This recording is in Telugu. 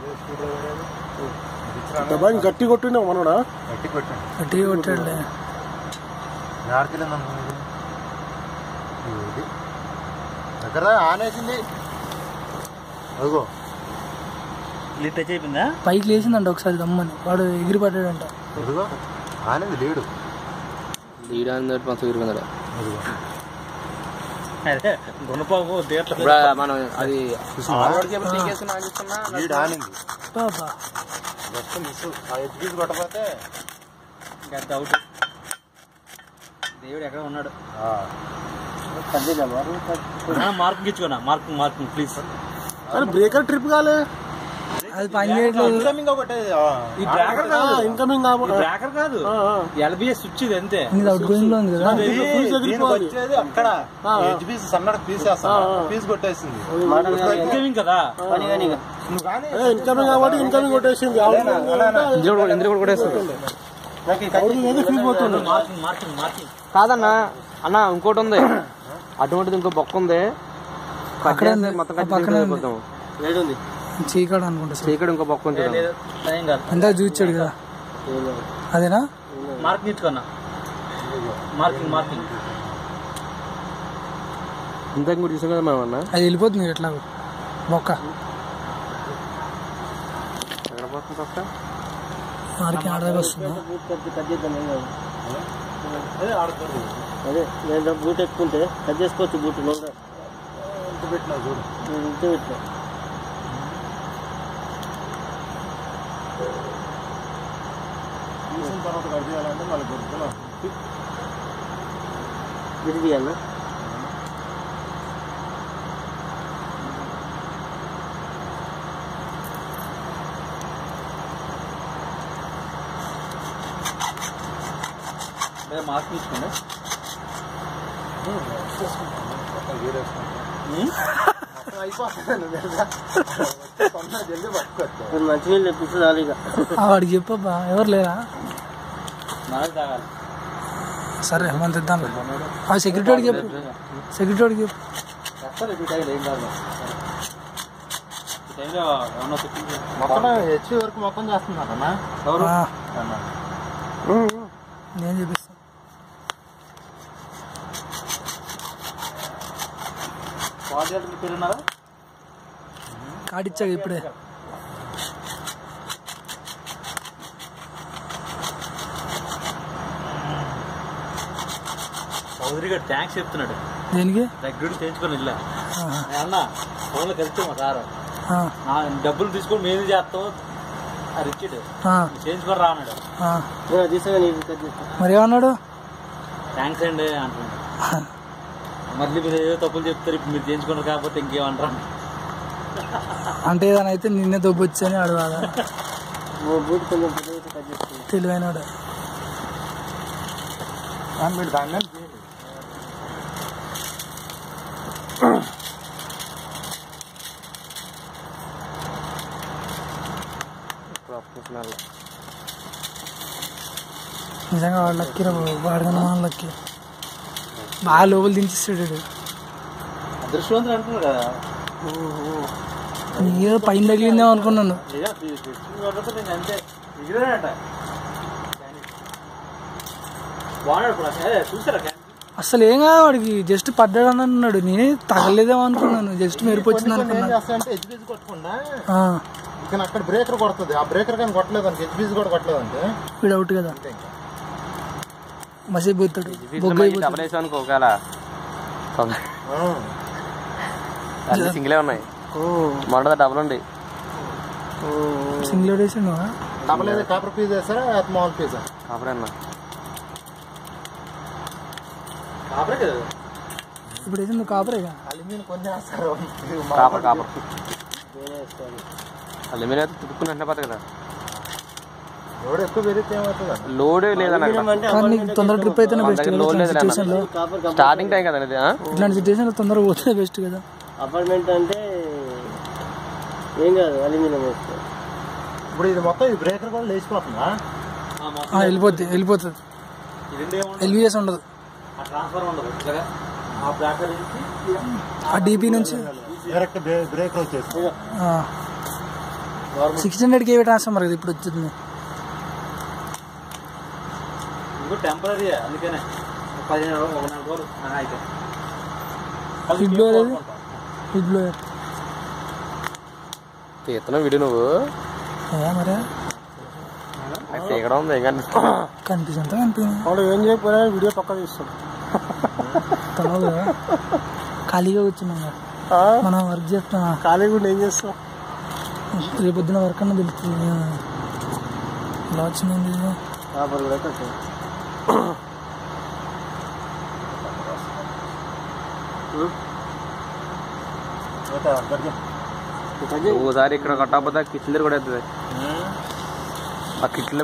డబ్బా ఇంక గట్టి కొట్టినావు మనోడా గట్టి పెట్టండి గట్టిగా కొట్టాడులే జాగ్రత్తలు ఇది దగ్గర ఆనేసింది అదిగో లిట్ టచ్ అయిపోయిందా పైకి లేచిందంట ఒకసారి గమ్మని వాడు ఎగిరి పడ్డాడంట అదిగో ఆనేది లేడు లీడ్ మొత్తం ఇరుగుందట అదిగో అదే గుణపాము దేంట్లో ఇప్పుడు మనం అది ఆడవాడి కేబుల్ తీసేసుకున్నా అని చూస్తున్నా లీడ్ ఆనింది పాపా జస్ట్ మిస్ ఆ ఎడ్జ్ పీస్ కొట్టకపోతే ఇంకా డౌట్ దేవుడు ఎక్కడ ఉన్నాడు ఆ, మార్కింగ్ ఇచ్చుకోనా మార్కింగ్ మార్కింగ్ ప్లీజ్ అరే బ్రేకర్ ట్రిప్ కాలే అది పని చేయట్లేదు ఇన్కమింగ్ ఒకటే ఆ, ఈ బ్రేకర్ కాదు ఇన్కమింగ్ ఈ బ్రేకర్ కాదు ఎల్బిఎస్ స్విచ్ ఇది అంతే ఇది అవుట్ గోయింగ్ లో ఉంది కదా ఇది దీంట్లో fuse దీనికి ఎగిరిపోవాలి. వచ్చేది అక్కడ ఎడ్జ్ పీస్ సన్నడ పీస్ పీస్ కొట్టేసింది ఇన్కమింగ్ కదా నువ్వు కానీ ఇన్కమింగ్ కాబట్టి ఇన్కమింగ్ కొట్టేసింది ఇందులో కూడా ఇందులో కూడా కొట్టేస్తుంది ఫీల్ పోతుంది మార్కింగ్ మార్కింగ్ మార్కింగ్ కాదన్నా అన్న ఇంకోటి ఉంది అటువంటిది ఇంకో బొక్క ఉంది అక్కడే ఉంది. మొత్తం ఆ పక్కనే ఉంది. పోతాం చీకాడు అనుకుంటా సార్ చీకటి ఇంకో బొక్క ఉంది లేదు ఏం కాదు అంతా చూచాడు కదా అదేనా మార్కింగ్ ఇచ్చుకోనా మార్కింగ్ మార్కింగ్ ఇంతకు కూడా చూసాం కదా మనం అన్న అది వెళ్ళిపోతుంది ఎట్లా బొక్క ఎక్కడ పోతుంది బొక్క వారికి ఆడదాకా వస్తుందా అదే నేను బూట్ ఎక్కుంటే కట్ చేసుకోవచ్చు బూట్ లోగా పెట్టినా చూడు ఇంతే పెట్టినా తీసిన తర్వాత కట్ చేయాలంటే మళ్ళీ గుర్తులో విడి తీయాలా మార్కింగ్ ఇచ్చుకోండి జల్దీ పట్టుకోవచ్చు మీరు మంచినీళ్ళు తెప్పిస్తే చాలు ఇక ఆ, వాడికి చెప్పబ్బా ఎవరు లేరా నాకు తాగాలి సరే మనం తెద్దాం ఆ సెక్యూరిటీ వాడికి చెప్పు సెక్యూరిటీ వాడికి చెప్పు చెప్తారు ఈ టైంలో ఏం కాదు ఈ టైంలో ఏమన్నా చెప్పింది మొత్తం హెచ్పి వరకు మొత్తం చేస్తున్నారన్నా ఎవరు ఆ, అన్నా నేను చూపిస్తాను కోఆర్డినేటర్ పేరు ఉన్నారా కార్డు ఇచ్చాడు ఇప్పుడే చౌదరి గారు థ్యాంక్స్ చెప్తున్నాడు దేనికి దగ్గర చేయించుకొని వెళ్ళా ఆహా. అన్న ఫోన్లో కలిస్తే మా సార్ ఆ, నా డబ్బులు తీసుకొని మేము చేస్తాం ఆ రిచిడ్ ఆ, చేయించుకొని రా అన్నాడు ఆ. తీసగా నీకు కట్ చేస్తా మరి ఏమన్నాడు థ్యాంక్స్ అండి అంటున్నాడు మళ్ళీ మీరు ఏదో తప్పులు చెప్తారు ఇప్పుడు మీరు చేయించుకున్నారు కాకపోతే ఇంకేమంటారు అంటే ఏదైనా అయితే నిన్నే దొబ్బొచ్చు అని అడగాల ఓ బూట్ కొంచెం పెద్దగా కట్ చేస్తాను తెలివైనడు మీరు దాని మీద చేయండి. ప్రొఫెషనల్ నిజంగా వాడు లక్కీ రా బాబు వాడికన్నా మన లక్కీ బాగా లోపల దించేస్తాడు వీడు. అదృష్టవంతులు అంటున్నారు కదా నీకేదో పైన తగిలిందేమో అనుకున్నాను ఏదో తెచ్చుకుని నేను అంతే ఎగిరాడట బాగున్నాడు ఇప్పుడు అసలు. అదే చూసారా క్యాన్? అసలు ఏం కాదు వాడికి జస్ట్ పడ్డాడని అన్నాడు నేనే తగలేదేమో అనుకున్నాను జస్ట్ మెరుపు వచ్చింది కొన్ని ఏం అనుకున్నాను చేస్తాయంటే హెచ్పీస్ కొట్టకుండా ఆ, ఇక అక్కడ బ్రేకర్ కొడుతుంది ఆ బ్రేకర్ కానీ కొట్టలేదు అంటే హెచ్పీస్ కూడా కొట్టలేదంటే వీడు అవుట్ కదా మసీ పోతాడు బొగ్గ అయిపోతాడు డబల్ వేసాం అనుకో ఒకవేళ ఆ. అన్ని సింగిలే ఉన్నాయి మొదట డబుల్ ఉంది సింగిల్ వేసాడు డబల్ ఏదో కాపర్ పీస్ వేస్తారా మామూలు పీసా కాపరే అన్న కాపరే కదా ఇప్పుడు వేసింది కాపరేగా అల్యూమినియం కొంచెం వేస్తారు కాపర్ కాపర్ అల్యూమినియం అయితే తుడుక్కుని వెంటనే పోతుంది కదా లోడ్ ఎక్కువ పెరిగితే ఏమవుతుంది లోడే లేదన్న అక్కడ కానీ నీకు తొందర ట్రిప్ అయితేనే మన బెస్ట్ దగ్గర కదా లోడ్ ఇట్లాంటి లేదు సిచ్యువేషన్ లో కాపర్ స్టార్టింగ్ టైం కదా ఇది ఆ? ఇట్లాంటి సిచ్యువేషన్ లో తొందరగా పోతే బెస్ట్ కదా అపార్ట్మెంట్ అంటే ఏం కాదు అల్యూమినియం వేస్తే ఇప్పుడు ఇది మొత్తం ఈ బ్రేకర్ కూడా లేచిపోతుందా ఆ, మొత్తం ఆ, వెళ్ళిపోద్ది వెళ్ళిపోతుంది ఇది రెండే ఉండదు ఎల్విఎస్ ఉండదు ఆ ట్రాన్స్ఫర్ ఉండదు ఇట్లాగా ఆ బ్రాకెట్ నుంచి ఆ డీపీ నుంచి డైరెక్ట్ బ్రేకర్ వచ్చేసి ఆ, సిక్స్ హండ్రెడ్కి ఏవి ట్రాన్స్ఫార్మర్ కదా ఇప్పుడు వచ్చింది ఇంకో టెంపరీ అందుకనే ఒక పదిహేను రోజులు ఒక నాలుగు రోజులు ఆ, అయితే ఫ్రిడ్ బ్లోయర్ ఏది ఫ్రిడ్ బ్లోయర్ తీస్తున్నావు వీడియో నువ్వు ఏ మరే అది తీయడం ఉంది ఏం కనిపిస్తుంది కనిపిస్తుందా కనిపించింది వాడు ఏం చేయకపోయినా వీడియో పక్క తీస్తాడు తర్వాత ఖాళీగా కూర్చున్నాం కదా. ఆ? మనం వర్క్ చేస్తున్నా ఖాళీగా ఉండి ఏం చేస్తాం రేపు పొద్దున వర్క్ అన్న తెలుస్తుంది ఇలా వచ్చింది ఇది. ఒకసారి ఇక్కడ కట్టకపోతే కిట్లు కూడా అవుతుంది ఆ కిట్లు